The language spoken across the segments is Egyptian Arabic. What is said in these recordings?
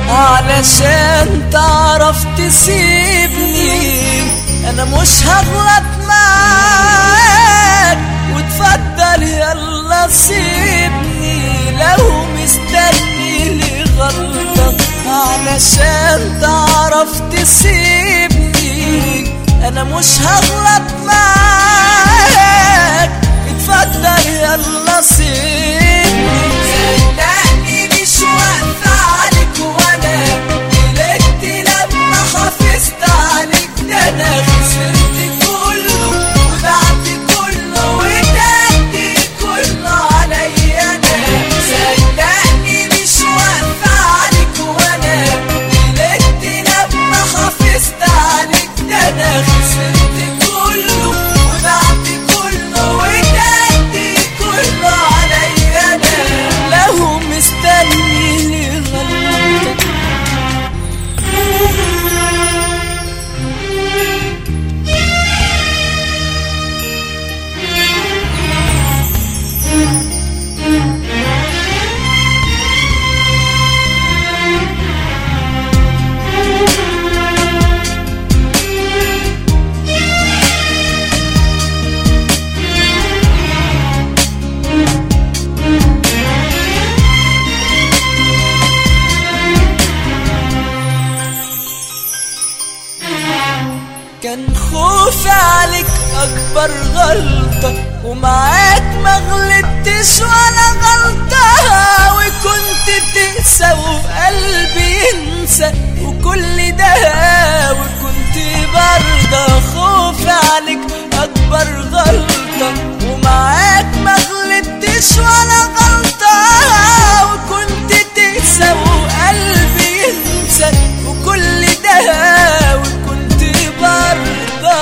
علشان تعرف تسيبني انا مش هغلط معاك وتفضل يلا سيبني لو مستني لي غلطة علشان تعرف تسيبني انا مش هغلط معاك اتفضل يلا سيبني صدقني مش واقفة عليك وانا قلقت لما حافظت عليك ده انا خسرت كله وبعت كله واديت كله عليا انا صدقني مش واقفة عليك وانا قلقت لما حافظت عليك ده انا خسرت كله وبعت كله واديت كله عليا انا لو مستني لي غلطة كان خوفي عليك اكبر غلطة ومعاك ما غلطتش ولا غلطة وكنت تنسى وقلبي ينسى وكل ده وكنت برضه خوفي عليك اكبر غلطة ومعاك ما غلطتش ولا غلطة وكنت تنسى وقلبي ينسى وكل ده وكنت برضه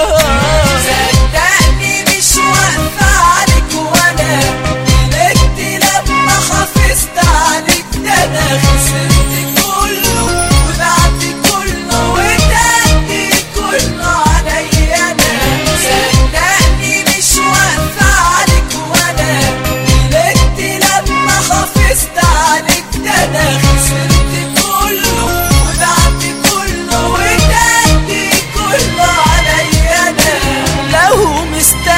صدقني مش واقفة عليك وانا قلقت لما حافظت عليك ده انا خسرت كله وبعت كله واديت كله عليا انا صدقني مش واقفة عليك وانا قلقت لما حافظت عليك ده انا خسرت كله وبعت كله واديت كله عليا انا لو مستني